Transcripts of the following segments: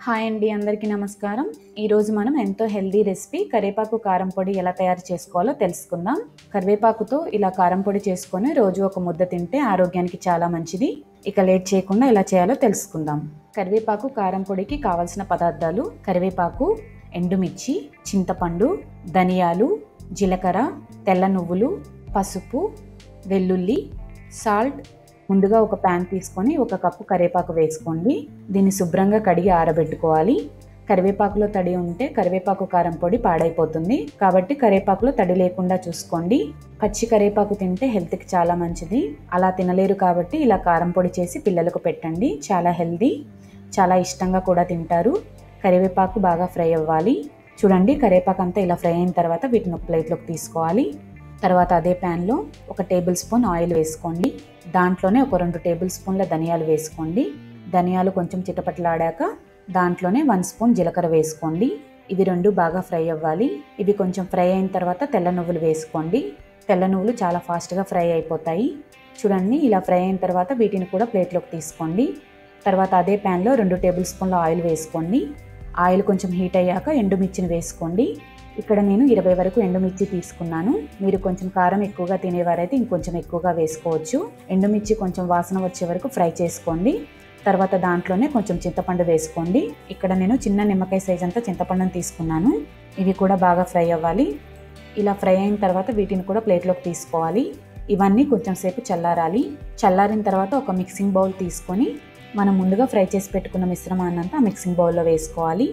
hi అండి అందరికీ నమస్కారం ఈరోజు మనం ఎంతో హెల్దీ రెసిపీ కరివేపాకు కారం పొడి ఎలా తయారు చేసుకోవాలో తెలుసుకుందాం కరివేపాకుతో ఇలా కారం పొడి చేసుకొని రోజు ఒక ముద్ద తింటే ఆరోగ్యానికి చాలా మంచిది ఇక లేట్ చేయకుండా ఎలా చేయాలో తెలుసుకుందాం కరివేపాకు కారం పొడికి కావలసిన పదార్థాలు కరివేపాకు ఎండుమిర్చి చింతపండు ధనియాలు జీలకర్ర తెల్ల నువ్వులు పసుపు వెల్లుల్లి సాల్ట్ ముందుగా ఒక ప్యాన్ తీసుకొని ఒక కప్పు కరివేపాకు వేసుకోండి దీన్ని శుభ్రంగా కడిగి ఆరబెట్టుకోవాలి కరివేపాకులో తడి ఉంటే కరివేపాకు కారం పొడి పాడైపోతుంది కాబట్టి కరివేపాకులో తడి లేకుండా చూసుకోండి పచ్చి కరివేపాకు తింటే హెల్త్కి చాలా మంచిది అలా తినలేరు కాబట్టి ఇలా కారం పొడి చేసి పిల్లలకు పెట్టండి చాలా హెల్దీ చాలా ఇష్టంగా కూడా తింటారు కరివేపాకు బాగా ఫ్రై అవ్వాలి చూడండి కరివేపాకు అంతా ఇలా ఫ్రై అయిన తర్వాత వీటిని ఒక ప్లేట్లోకి తీసుకోవాలి తర్వాత అదే ప్యాన్లో ఒక టేబుల్ స్పూన్ ఆయిల్ వేసుకోండి దాంట్లోనే ఒక రెండు టేబుల్ స్పూన్ల ధనియాలు వేసుకోండి ధనియాలు కొంచెం చిటపట్లాడాక దాంట్లోనే వన్ స్పూన్ జీలకర్ర వేసుకోండి ఇవి రెండు బాగా ఫ్రై అవ్వాలి ఇవి కొంచెం ఫ్రై అయిన తర్వాత తెల్ల నువ్వులు వేసుకోండి తెల్ల నువ్వులు చాలా ఫాస్ట్గా ఫ్రై అయిపోతాయి చూడండి ఇలా ఫ్రై అయిన తర్వాత వీటిని కూడా ప్లేట్లోకి తీసుకోండి తర్వాత అదే ప్యాన్లో రెండు టేబుల్ స్పూన్ల ఆయిల్ వేసుకోండి ఆయిల్ కొంచెం హీట్ అయ్యాక ఎండుమిర్చిని వేసుకోండి ఇక్కడ నేను ఇరవై వరకు ఎండుమిర్చి తీసుకున్నాను మీరు కొంచెం కారం ఎక్కువగా తినేవారైతే ఇంకొంచెం ఎక్కువగా వేసుకోవచ్చు ఎండుమిర్చి కొంచెం వాసన వచ్చే వరకు ఫ్రై చేసుకోండి తర్వాత దాంట్లోనే కొంచెం చింతపండు వేసుకోండి ఇక్కడ నేను చిన్న నిమ్మకాయ సైజ్ అంతా చింతపండుని తీసుకున్నాను ఇవి కూడా బాగా ఫ్రై అవ్వాలి ఇలా ఫ్రై అయిన తర్వాత వీటిని కూడా ప్లేట్లోకి తీసుకోవాలి ఇవన్నీ కొంచెం సేపు చల్లారాలి చల్లారిన తర్వాత ఒక మిక్సింగ్ బౌల్ తీసుకొని మనం ముందుగా ఫ్రై చేసి పెట్టుకున్న మిశ్రమాన్ని అంతా మిక్సింగ్ బౌల్లో వేసుకోవాలి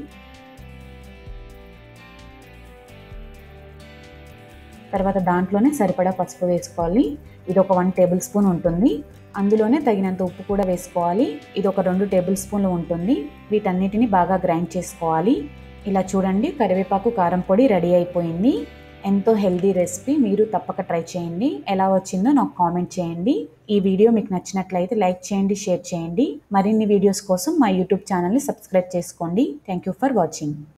తర్వాత దాంట్లోనే సరిపడా పసుపు వేసుకోవాలి ఇది ఒక వన్ టేబుల్ స్పూన్ ఉంటుంది అందులోనే తగినంత ఉప్పు కూడా వేసుకోవాలి ఇది ఒక రెండు టేబుల్ స్పూన్లు ఉంటుంది వీటన్నిటిని బాగా గ్రైండ్ చేసుకోవాలి ఇలా చూడండి కరివేపాకు కారం పొడి రెడీ అయిపోయింది ఎంతో హెల్దీ రెసిపీ మీరు తప్పక ట్రై చేయండి ఎలా వచ్చిందో నాకు కామెంట్ చేయండి ఈ వీడియో మీకు నచ్చినట్లయితే లైక్ చేయండి షేర్ చేయండి మరిన్ని వీడియోస్ కోసం మా యూట్యూబ్ ఛానల్ని సబ్స్క్రైబ్ చేసుకోండి థ్యాంక్ యూ ఫర్ వాచింగ్